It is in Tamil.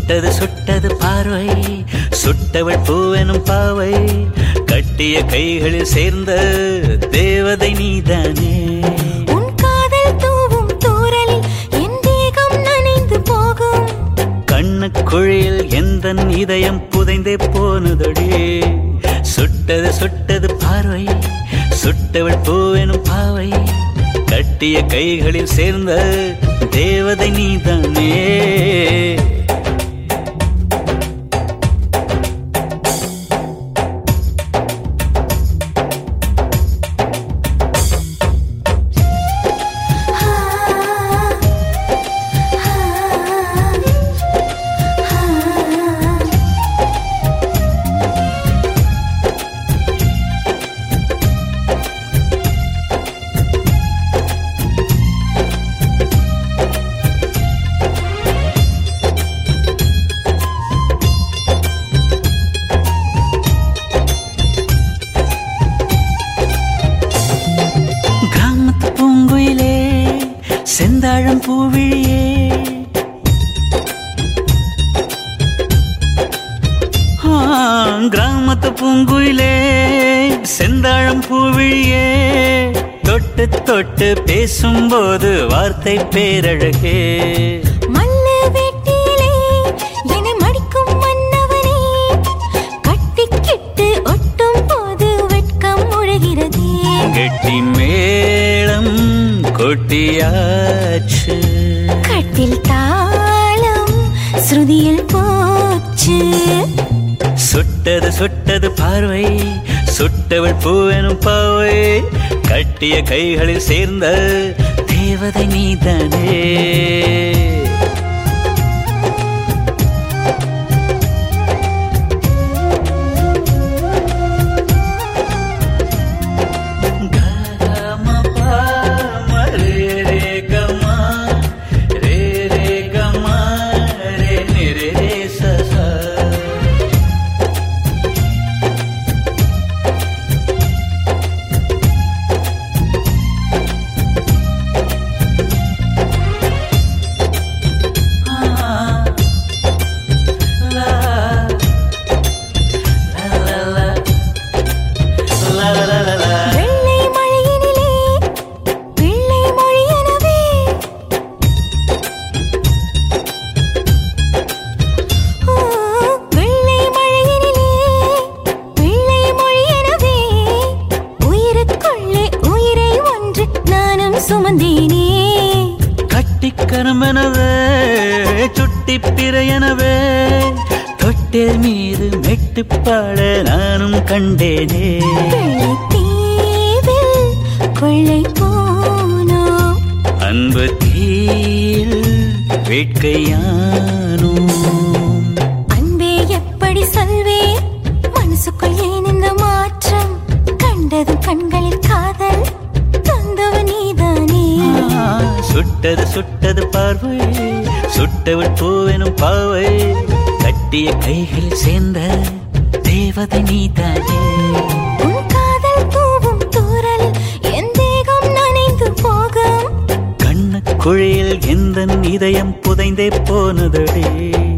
சுட்டது சுட்டது பார்வை சுட்டவள் பூவெனும் பாவை கட்டிய கைகளில் சேர்ந்த தேவதை நீதானே உன் காதல் தூவும் தூறலில் என் தேகம் நனைந்து போகும் கண்ணு குழியில் எந்த இதயம் புதைந்தே போனதடி சுட்டது சுட்டது பார்வை சுட்டவள் பூவெனும் பாவை கட்டிய கைகளில் சேர்ந்த தேவதை நீதானே ஆ, ஆ, ஆ. கிராமத்து பூங்குயிலே செந்தாழம் பூவிழியே ஆ, கிராமத்து பூங்குயிலே செந்தாழம் பூவிழியே தொட்டு தொட்டு பேசும்போது வார்த்தை பேரழகே மல்லு வெட்டியிலே என்னை மடிக்கும் மன்னவனே கட்டிக்கிட்டு ஒட்டும் போது வெட்கம் முழுகிறதே கெட்டி மேளம் கொட்டியாச்சு கட்டில் தாளம் ஸ்ருதியில் போச்சு சுட்டது சுட்டது பார்வை சுட்டவள் பூவெனும் பாவை கட்டிய கைகளில் சேர்ந்த தேவதை நீதானே கம பம ரே ரே கமா ரே ரே கமா ரே நி ரே ரே ச ச. வெள்ளை மழையினிலே வெள்ளை மொழியனவே ஓ, வெள்ளை மழையினிலே வெள்ளை மொழியனவே உயிருக்குள்ளே உயிரை ஒன்று நானும் சுமந்தேனே கட்டிக்கருமெனவே சுட்டி பிறையனவே தொட்டில் மீது மெட்டுப்பாட நானும் கண்டேனே வெள்ளைத்தீவில் கொள்ளை போனோம் அன்பு தீயில் வேட்கையானோ அன்பே எப்படி சொல்வேன் மனசுக்குள் ஏன் இந்த மாற்றம் கண்டதும் கண்களில் காதல் தந்தவன் நீதானே சுட்டது சுட்டது பார்வை சுட்டவள் பூவெனும் பாவை கட்டிய கைகள் சேர்ந்த தேவதை நீதானே உன் காதல் தூவும் தூறலில் என் தேகம் நனைந்து போகும் கண்ண குழியில் எந்த இதயம் புதைந்தே போனதடி